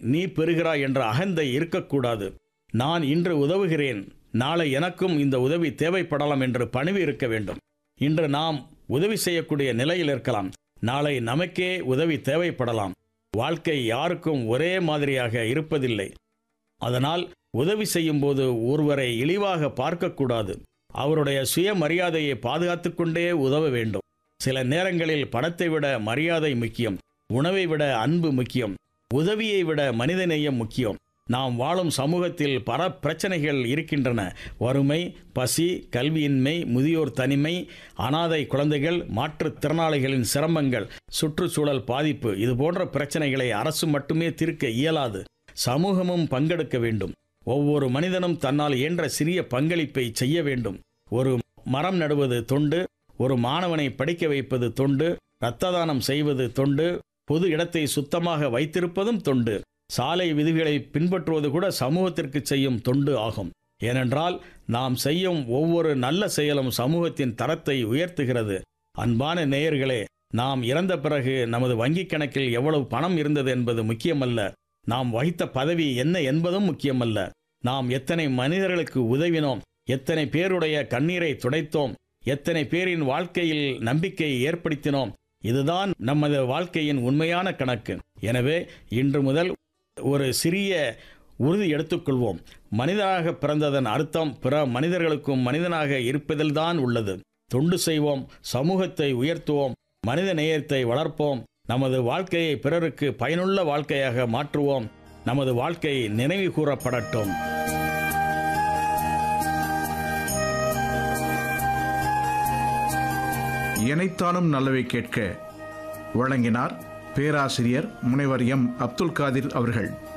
நீ பெறுகிறாய் என்ற அகந்தை இருக்கக்கூடாது நான் இன்று உதவுகிறேன் நாளை எனக்கும் இந்த உதவி தேவைப்படலாம் என்று பணிவு இருக்க வேண்டும் இன்று நாம் உதவி செய்யக்கூடிய நிலையில் இருக்கலாம் நாளை நமக்கே உதவி தேவைப்படலாம் வாழ்க்கை யாருக்கும் ஒரே மாதிரியாக இருப்பதில்லை அதனால் உதவி செய்யும்போது ஒருவரை இழிவாக பார்க்கக்கூடாது அவருடைய சுயமரியாதையை பாதுகாத்துக் கொண்டே உதவ வேண்டும் சில நேரங்களில் பணத்தை விட மரியாதை முக்கியம் உணவை விட அன்பு முக்கியம் உதவியை விட மனிதநேயம் முக்கியம் நாம் வாழும் சமூகத்தில் பல பிரச்சனைகள் இருக்கின்றன வறுமை பசி கல்வியின்மை முதியோர் தனிமை அனாதை குழந்தைகள் மாற்றுத்திறனாளிகளின் சிரமங்கள் சுற்றுச்சூழல் பாதிப்பு இது போன்ற பிரச்சனைகளை அரசு மட்டுமே தீர்க்க இயலாது சமூகமும் பங்கெடுக்க வேண்டும் ஒவ்வொரு மனிதனும் தன்னால் இயன்ற சிறிய பங்களிப்பை செய்ய வேண்டும் ஒரு மரம் நடுவது தொண்டு ஒரு மாணவனை படிக்க வைப்பது தொண்டு இரத்த தானம் செய்வது தொண்டு பொது இடத்தை சுத்தமாக வைத்திருப்பதும் தொண்டு சாலை விதிகளை பின்பற்றுவது கூட சமூகத்திற்கு செய்யும் தொண்டு ஆகும் ஏனென்றால் நாம் செய்யும் ஒவ்வொரு நல்ல செயலும் சமூகத்தின் தரத்தை உயர்த்துகிறது அன்பான நேயர்களே நாம் இறந்த பிறகு நமது வங்கிக் கணக்கில் எவ்வளவு பணம் இருந்தது என்பது முக்கியமல்ல நாம் வகித்த பதவி என்ன என்பதும் முக்கியமல்ல நாம் எத்தனை மனிதர்களுக்கு உதவினோம் எத்தனை பேருடைய கண்ணீரை துடைத்தோம் எத்தனை பேரின் வாழ்க்கையில் நம்பிக்கை ஏற்படுத்தினோம் இதுதான் நமது வாழ்க்கையின் உண்மையான கணக்கு எனவே இன்று முதல் ஒரு சிறிய உறுதி எடுத்துக்கொள்வோம் மனிதனாக பிறந்ததன் அர்த்தம் பிற மனிதர்களுக்கும் மனிதனாக இருப்பதில்தான் உள்ளது தொண்டு செய்வோம் சமூகத்தை உயர்த்துவோம் மனித நேயத்தை வளர்ப்போம் நமது வாழ்க்கையை பிறருக்கு பயனுள்ள வாழ்க்கையாக மாற்றுவோம் நமது வாழ்க்கை நினைவு கூறப்படட்டும் இணைத்தானும் நல்லவை கேட்க வழங்கினார் பேராசிரியர் முனைவர் எம் அப்துல் காதிர் அவர்கள்